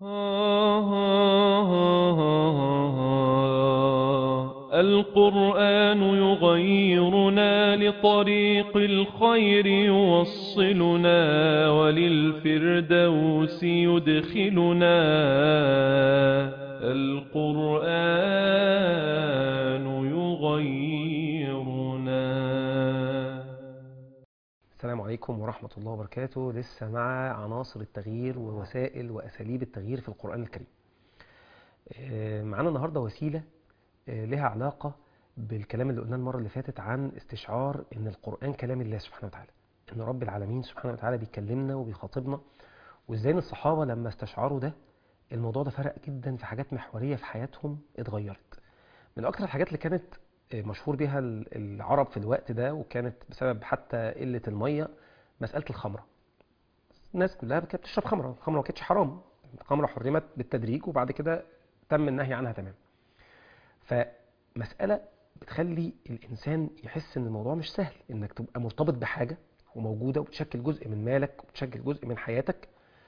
القرآن يغيرنا لطريق الخير يوصلنا وللفردوس يدخلنا القرآن يغيرنا السلام عليكم ورحمة الله وبركاته لسه مع عناصر التغيير ووسائل وأساليب التغيير في القرآن الكريم آه، معانا النهاردة وسيلة آه، لها علاقة بالكلام اللي قلناه المرة اللي فاتت عن استشعار ان القرآن كلام الله سبحانه وتعالى ان رب العالمين سبحانه وتعالى بيكلمنا وبيخاطبنا وازاي ان الصحابة لما استشعروا ده الموضوع ده فرق جدا في حاجات محورية في حياتهم اتغيرت من اكتر الحاجات اللي كانت آه، مشهور بيها ال- العرب في الوقت ده وكانت بسبب حتى قلة المية مسألة الخمرة الناس كلها كانت بتشرب خمرة الخمرة ما كانتش حرام الخمرة حرمت بالتدريج وبعد كده تم النهي عنها تماما فمسألة بتخلي الإنسان يحس إن الموضوع مش سهل إنك تبقى مرتبط بحاجة وموجودة وبتشكل جزء من مالك وبتشكل جزء من حياتك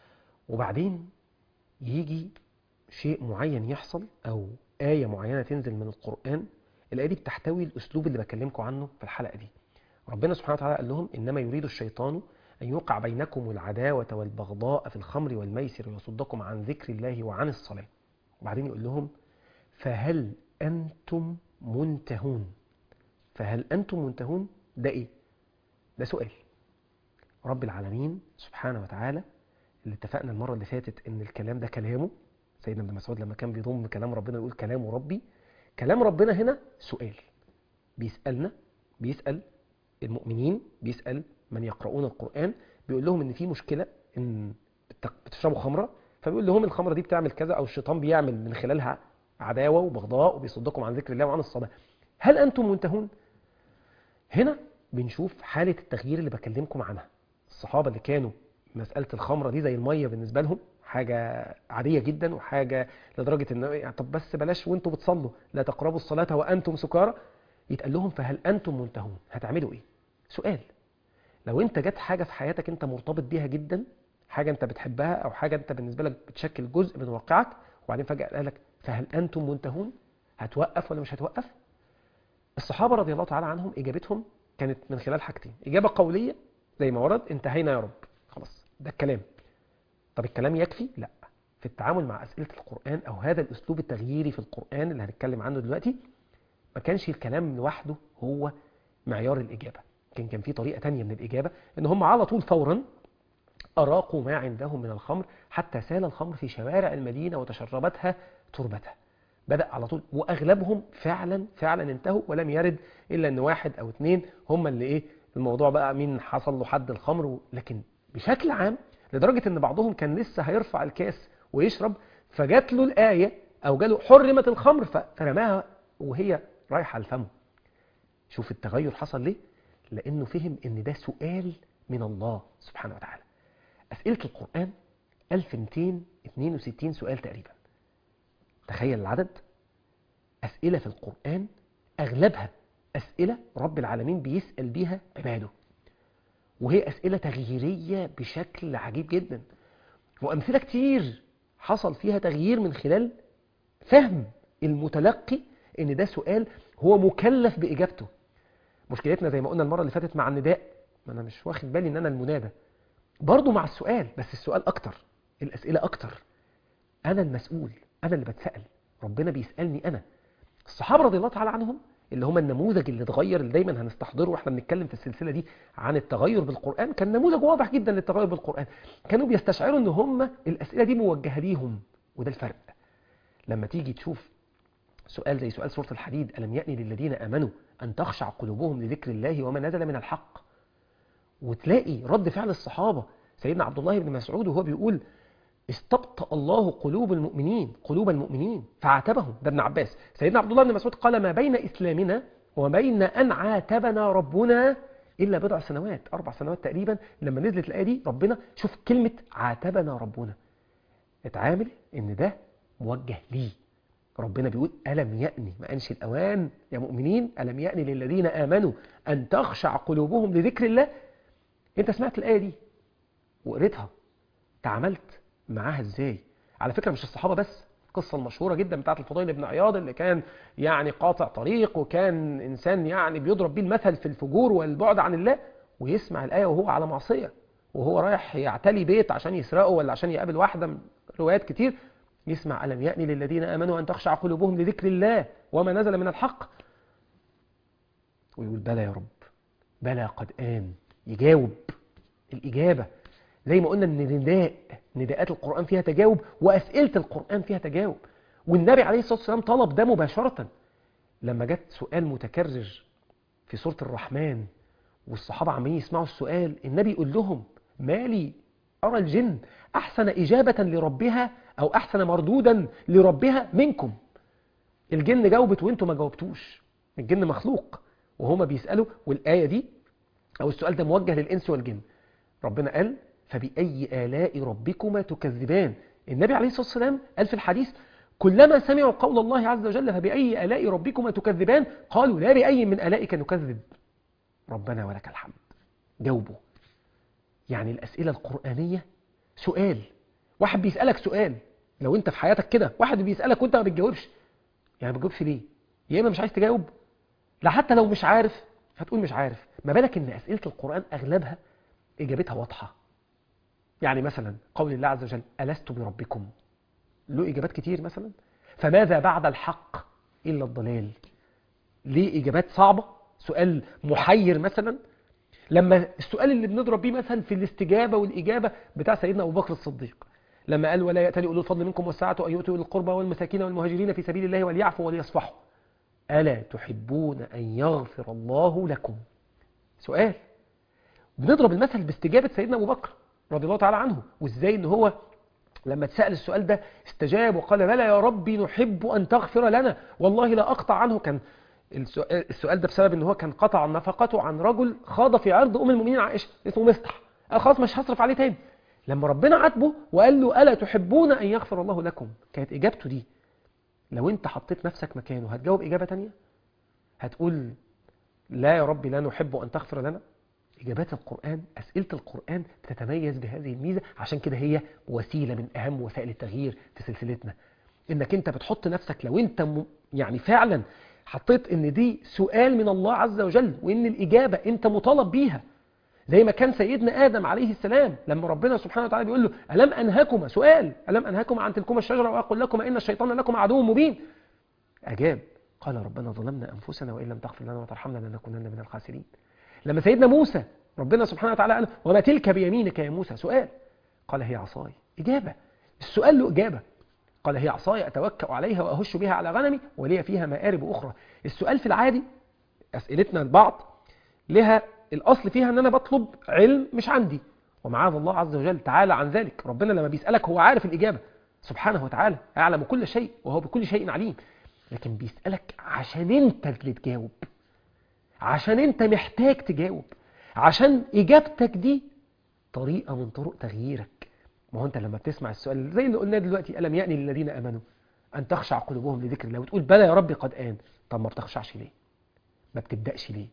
وبعدين يجي شيء معين يحصل أو آية معينة تنزل من القرآن الآية دي بتحتوي الأسلوب اللي بكلمكم عنه في الحلقة دي ربنا سبحانه وتعالى قال لهم إنما يريد الشيطان أن يوقع بينكم العداوة والبغضاء في الخمر والميسر ويصدكم عن ذكر الله وعن الصلاة وبعدين يقول لهم فهل أنتم منتهون فهل أنتم منتهون ده إيه ده سؤال رب العالمين سبحانه وتعالى اللي اتفقنا المرة اللي فاتت إن الكلام ده كلامه سيدنا ابن مسعود لما كان بيضم كلام ربنا يقول كلام ربي كلام ربنا هنا سؤال بيسألنا بيسأل المؤمنين بيسأل من يقرؤون القرآن بيقول لهم إن في مشكلة إن بت- بتشربوا خمرة فبيقول لهم الخمرة دي بتعمل كذا أو الشيطان بيعمل من خلالها عداوة وبغضاء وبيصدكم عن ذكر الله وعن الصلاة هل أنتم منتهون؟ هنا بنشوف حالة التغيير اللي بكلمكم عنها الصحابة اللي كانوا مسألة الخمرة دي زي المية بالنسبة لهم حاجة عادية جدا وحاجة لدرجة ان يعني طب بس بلاش وانتوا بتصلوا لا تقربوا الصلاة وانتم سكارى يتقال لهم فهل انتم منتهون هتعملوا ايه سؤال لو انت جت حاجة في حياتك انت مرتبط بيها جدا حاجة انت بتحبها او حاجة انت بالنسبة لك بتشكل جزء من واقعك وبعدين فجأة قال لك فهل انتم منتهون هتوقف ولا مش هتوقف الصحابة رضي الله تعالى عنهم اجابتهم كانت من خلال حاجتين اجابة قولية زي ما ورد انتهينا يا رب خلاص ده الكلام طب الكلام يكفي لا في التعامل مع أسئلة القرآن أو هذا الأسلوب التغييري في القرآن اللي هنتكلم عنه دلوقتي ما كانش الكلام لوحده هو معيار الإجابة كان كان في طريقة تانية من الإجابة إن هم على طول فورا أراقوا ما عندهم من الخمر حتى سال الخمر في شوارع المدينة وتشربتها تربتها بدأ على طول وأغلبهم فعلا فعلا انتهوا ولم يرد إلا أن واحد أو اتنين هم اللي إيه الموضوع بقى مين حصل له حد الخمر و- لكن بشكل عام لدرجة ان بعضهم كان لسه هيرفع الكاس ويشرب فجات له الآية او جاله حرمت الخمر ف- فرماها وهي رايحة لفمه شوف التغير حصل ليه لانه فهم ان ده سؤال من الله سبحانه وتعالى اسئلة القرآن 1262 سؤال تقريبا تخيل العدد اسئلة في القرآن اغلبها اسئلة رب العالمين بيسأل بيها عباده وهي أسئلة تغييرية بشكل عجيب جدا وأمثلة كتير حصل فيها تغيير من خلال فهم المتلقي إن ده سؤال هو مكلف بإجابته مشكلتنا زي ما قلنا المرة اللي فاتت مع النداء ما أنا مش واخد بالي إن أنا المنادى برضه مع السؤال بس السؤال أكتر الأسئلة أكتر أنا المسؤول أنا اللي بتسأل ربنا بيسألني أنا الصحابة رضي الله تعالى عنهم اللي هم النموذج اللي اتغير اللي دايما هنستحضره واحنا بنتكلم في السلسله دي عن التغير بالقران كان نموذج واضح جدا للتغير بالقران كانوا بيستشعروا ان هم الاسئله دي موجهه ليهم وده الفرق لما تيجي تشوف سؤال زي سؤال سوره الحديد الم يأن للذين امنوا ان تخشع قلوبهم لذكر الله وما نزل من الحق وتلاقي رد فعل الصحابه سيدنا عبد الله بن مسعود وهو بيقول استبطأ الله قلوب المؤمنين قلوب المؤمنين فعاتبهم ده ابن عباس سيدنا عبد الله بن مسعود قال ما بين إسلامنا وبين أن عاتبنا ربنا إلا بضع سنوات أربع سنوات تقريبا لما نزلت الآية دي ربنا شوف كلمة عاتبنا ربنا اتعامل إن ده موجه ليه ربنا بيقول ألم يأني ما أنش الأوان يا مؤمنين ألم يأني للذين آمنوا أن تخشع قلوبهم لذكر الله أنت سمعت الآية دي وقريتها تعاملت معاها ازاي على فكرة مش الصحابة بس القصة المشهورة جدا بتاعت الفضيل بن عياض اللي كان يعني قاطع طريق وكان إنسان يعني بيضرب بيه المثل في الفجور والبعد عن الله ويسمع الآية وهو على معصية وهو رايح يعتلي بيت عشان يسرقه ولا عشان يقابل واحدة من روايات كتير يسمع ألم يأني للذين آمنوا أن تخشع قلوبهم لذكر الله وما نزل من الحق ويقول بلى يا رب بلى قد آن يجاوب الإجابة زي ما قلنا ان نداء نداءات القرآن فيها تجاوب وأسئلة القرآن فيها تجاوب والنبي عليه الصلاة والسلام طلب ده مباشرة لما جت سؤال متكرر في سورة الرحمن والصحابة عمالين يسمعوا السؤال النبي يقول لهم مالي أرى الجن أحسن إجابة لربها أو أحسن مردودا لربها منكم الجن جاوبت وانتم ما جاوبتوش الجن مخلوق وهما بيسألوا والآية دي أو السؤال ده موجه للإنس والجن ربنا قال فبأي آلاء ربكما تكذبان النبي عليه الصلاة والسلام قال في الحديث كلما سمعوا قول الله عز وجل فبأي آلاء ربكما تكذبان قالوا لا بأي من آلائك نكذب ربنا ولك الحمد جاوبوا يعني الأسئلة القرآنية سؤال واحد بيسألك سؤال لو انت في حياتك كده واحد بيسألك وانت ما بتجاوبش يعني ما بتجاوبش ليه يا اما مش عايز تجاوب لا حتى لو مش عارف هتقول مش عارف ما بالك ان أسئلة القرآن أغلبها إجابتها واضحة يعني مثلا قول الله عز وجل ألست بربكم له إجابات كتير مثلا فماذا بعد الحق إلا الضلال ليه إجابات صعبة سؤال محير مثلا لما السؤال اللي بنضرب بيه مثلا في الاستجابة والإجابة بتاع سيدنا أبو بكر الصديق لما قال ولا يأتلي أولو الفضل منكم والسعة أن يؤتوا القربى والمساكين والمهاجرين في سبيل الله وليعفوا وليصفحوا ألا تحبون أن يغفر الله لكم سؤال بنضرب المثل باستجابة سيدنا أبو بكر رضي الله تعالى عنه وإزاي إن هو لما اتسأل السؤال ده استجاب وقال بلى يا ربي نحب أن تغفر لنا والله لا أقطع عنه كان السؤال ده بسبب ان هو كان قطع نفقته عن رجل خاض في عرض ام المؤمنين عائشه اسمه مصطح قال خلاص مش هصرف عليه تاني لما ربنا عاتبه وقال له الا تحبون ان يغفر الله لكم كانت اجابته دي لو انت حطيت نفسك مكانه هتجاوب اجابه تانية هتقول لا يا ربي لا نحب ان تغفر لنا اجابات القران اسئله القران بتتميز بهذه الميزه عشان كده هي وسيله من اهم وسائل التغيير في سلسلتنا انك انت بتحط نفسك لو انت م... يعني فعلا حطيت ان دي سؤال من الله عز وجل وان الإجابة انت مطالب بيها زي ما كان سيدنا آدم عليه السلام لما ربنا سبحانه وتعالى بيقول له ألم أنهكما سؤال ألم أنهكما عن تلكما الشجرة وأقول لكما إن الشيطان لكما عدو مبين أجاب قال ربنا ظلمنا أنفسنا وإن لم تغفر لنا وترحمنا لنكونن من الخاسرين لما سيدنا موسى ربنا سبحانه وتعالى قال وما تلك بيمينك يا موسى سؤال قال هي عصاي إجابة السؤال له إجابة قال هي عصاي أتوكأ عليها وأهش بها على غنمي ولي فيها مآرب أخرى السؤال في العادي أسئلتنا البعض لها الأصل فيها أن أنا بطلب علم مش عندي ومعاذ الله عز وجل تعالى عن ذلك ربنا لما بيسألك هو عارف الإجابة سبحانه وتعالى يعلم كل شيء وهو بكل شيء عليم لكن بيسألك عشان انت اللي تجاوب عشان انت محتاج تجاوب عشان إجابتك دي طريقة من طرق تغييرك ما هو انت لما بتسمع السؤال زي اللي قلناه دلوقتي ألم يأني للذين أمنوا أن تخشع قلوبهم لذكر الله وتقول بلى يا ربي قد آن طب ما بتخشعش ليه ما بتبدأش ليه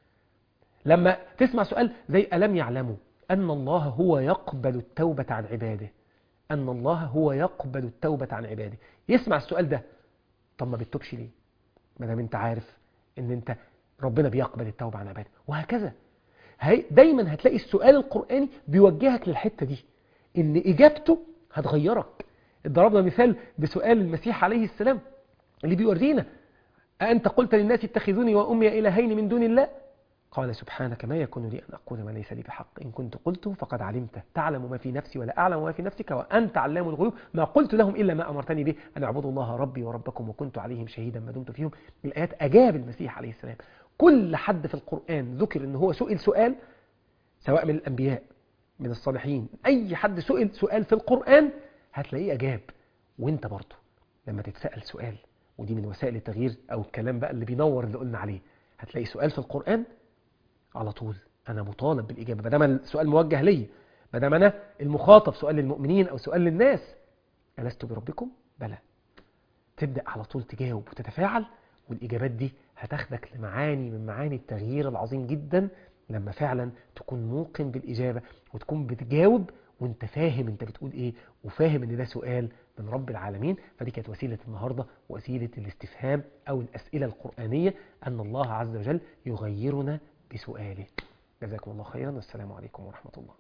لما تسمع سؤال زي ألم يعلموا أن الله هو يقبل التوبة عن عباده أن الله هو يقبل التوبة عن عباده يسمع السؤال ده طب ما بتتوبش ليه ما دام انت عارف ان انت ربنا بيقبل التوبة عن عباده وهكذا دايما هتلاقي السؤال القرآني بيوجهك للحتة دي ان اجابته هتغيرك ضربنا مثال بسؤال المسيح عليه السلام اللي بيورينا أأنت قلت للناس اتخذوني وأمي إلهين من دون الله قال سبحانك ما يكون لي أن أقول ما ليس لي بحق إن كنت قلته فقد علمته تعلم ما في نفسي ولا أعلم ما في نفسك وأنت علام الغيوب ما قلت لهم إلا ما أمرتني به أن أعبدوا الله ربي وربكم وكنت عليهم شهيدا ما دمت فيهم الآيات أجاب المسيح عليه السلام كل حد في القرآن ذكر أنه هو سئل سؤال سواء من الأنبياء من الصالحين أي حد سئل سؤال في القرآن هتلاقيه أجاب وانت برضه لما تتسأل سؤال ودي من وسائل التغيير أو الكلام بقى اللي بينور اللي قلنا عليه هتلاقي سؤال في القرآن على طول أنا مطالب بالإجابة ما دام السؤال موجه لي ما دام أنا المخاطب سؤال للمؤمنين أو سؤال للناس ألست بربكم؟ بلى تبدأ على طول تجاوب وتتفاعل والإجابات دي هتاخدك لمعاني من معاني التغيير العظيم جدا لما فعلا تكون موقن بالإجابة وتكون بتجاوب وانت فاهم انت بتقول ايه وفاهم ان ده سؤال من رب العالمين فدي كانت وسيلة النهاردة وسيلة الاستفهام او الاسئلة القرآنية ان الله عز وجل يغيرنا بسؤاله جزاكم الله خيرا والسلام عليكم ورحمة الله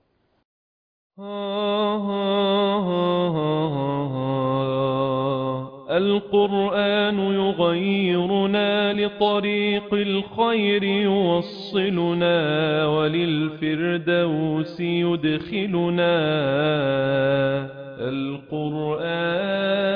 القرآن يغيرنا لطريق الخير يوصلنا وللفردوس يدخلنا القرآن